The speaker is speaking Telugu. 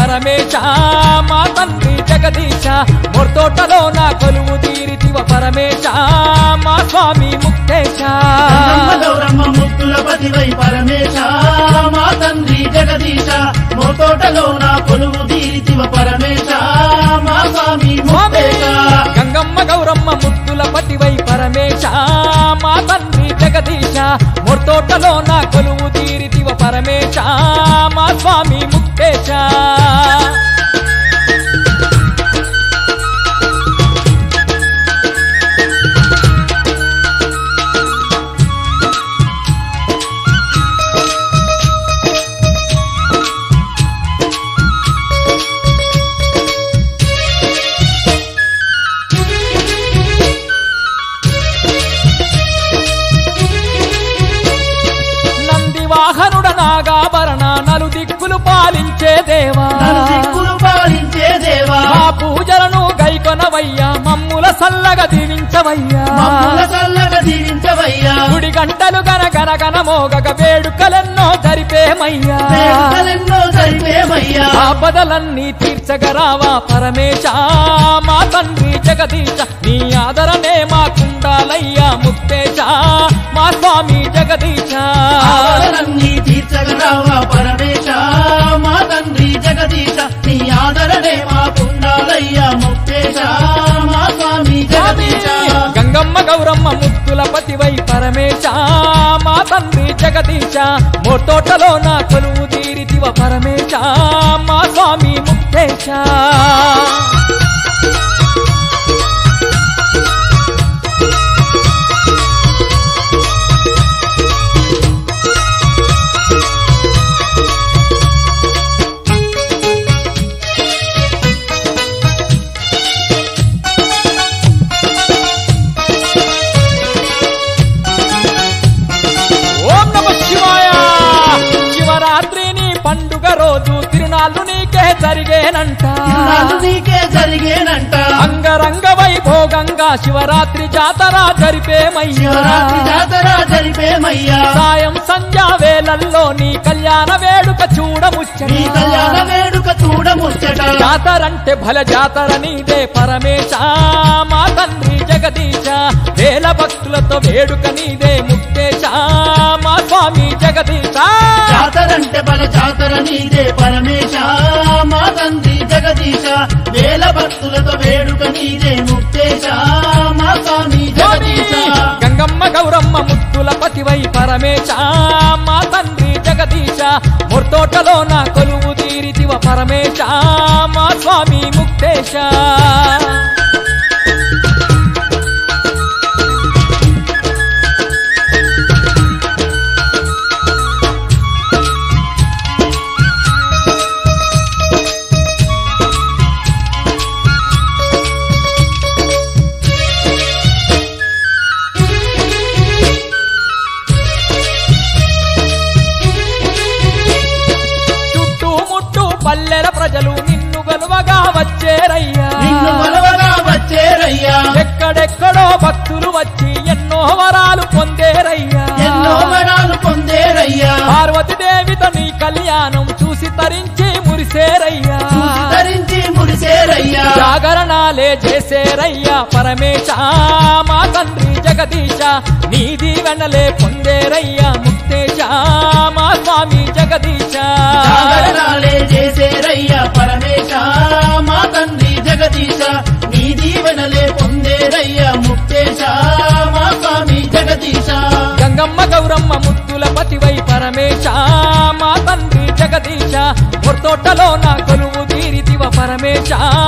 పరమేశ మా తండ్రి జగదీశ మొర్తోటలో నా కొలువు తీరితివ పరమేశ మా స్వామి ముక్తేశ గంగమ్మ గౌరమ్మ ముత్తుల పతివై పరమేశ మా తండ్రి జగదీశ మోతోటలో నా కొలువు తీరితివ పరమేశ మా స్వామి స్వామి ముక్తేశ గంగమ్మ గౌరమ్మ ముత్తుల పతివై పరమేశ మా తండ్రి జగదీశ మొర్తోటలో నా కొలువు తీరితివ పరమేశ మా స్వామి ముక్తేశ నంది వాహనుడ నాగాభరణ నలు దిక్కులు పాలించే దేవా నలు దిక్కులు పాలించే దేవా మా పూజలను గైకొనవయ్యా మమ్ముల సల్లగా దీవించవయ్యా మమ్ముల చల్లగా దీవించవయ్యా గుడి గంటలు గన గన గన మోగక వేడుకలెన్నో జరిపేమయ్యా వేడుకలెన్నో జరిపేమయ్యా ఆపదలన్నీ తీర్చగరావా పరమేశ మా తండ్రి జగదీశ నీ ఆదరణే మాకుండాలయ్యా ముక్తేశ మా స్వామి జగదీశ ఆదరణీ తీర్చగరావా పరమేశ మా తండ్రి జగదీశ నీ ఆదరణే మాకుండాలయ్యా ముక్తేశ మా స్వామి జగదీశ గంగమ్మ గౌరమ్మ ముత్తుల పతివై పరమేశ మా తండ్రి జగదీశ మోతోటలో నా కొలువు తీరితివ పరమేశ మా స్వామి ముక్తేశ ఓం నమ శివాయ శివరాత్రిని పండుగ రోజు తిరునాళ్ళు నీకే జరిగేనంట తిరునాళ్ళు నీకే జరిగేనంట అంగరంగ వైభోగంగా శివరాత్రి జాతర జరిపేమయ్యా శివరాత్రి జాతర జరిపేమయ్యా సాయం సంధ్యా వేళల్లో నీ కళ్యాణ వేడుక చూడముచ్చట నీ కళ్యాణ వేడుక చూడముచ్చట జాతరంటే భల జాతర నీదే పరమేశ మా తండ్రి జగదీశ వేల భక్తులతో వేడుక నీదే ముక్తేశ మా స్వామి జగదీశ జాతరంటే బల జాతర నీదే పరమేశ మా తండ్రి జగదీశ వేల భక్తులతో వేడుక నీదే ముక్తేశ మా స్వామి జగదీశ గంగమ్మ గౌరమ్మ ముత్తుల పతివై పరమేశ మా తండ్రి జగదీశ మొర్తోటలో నా కొలువు తీరితివ పరమేశ మా స్వామి ముక్తేశ చుట్టుముట్టు పల్లెల ప్రజలు నిన్ను గలువగా వచ్చేరయ్యా నిన్ను కొలవగా వచ్చేరయ్యా ఎక్కడెక్కడో భక్తులు వచ్చి ఎన్నో వరాలు పొందేరయ్యా ఎన్నో వరాలు పొందేరయ్యా పార్వతి దేవితో నీ కళ్యాణం చూసి తరించి మురిసేరయ్యా చూసి ధరించి మురిసేరయ్యా జాగరణాలే చేసేరయ్యా పరమేశ మా తండ్రి జగదీశ నీ దీవెనలే పొందేరయ్యా ముక్తేశ మా స్వామి జగదీశ జాగరణాలే చేసేరయ్యా పరమేశ మా తండ్రి జగదీశ నీ దీవెనలే పొందేరయ్యా ముక్తేశ మా స్వామి జగదీశ గంగమ్మ గౌరమ్మ ముత్తుల పతివై పరమేశ మా తండ్రి జగదీశ పొర్తోటలో నా కొలువు తీరితివ పరమేశ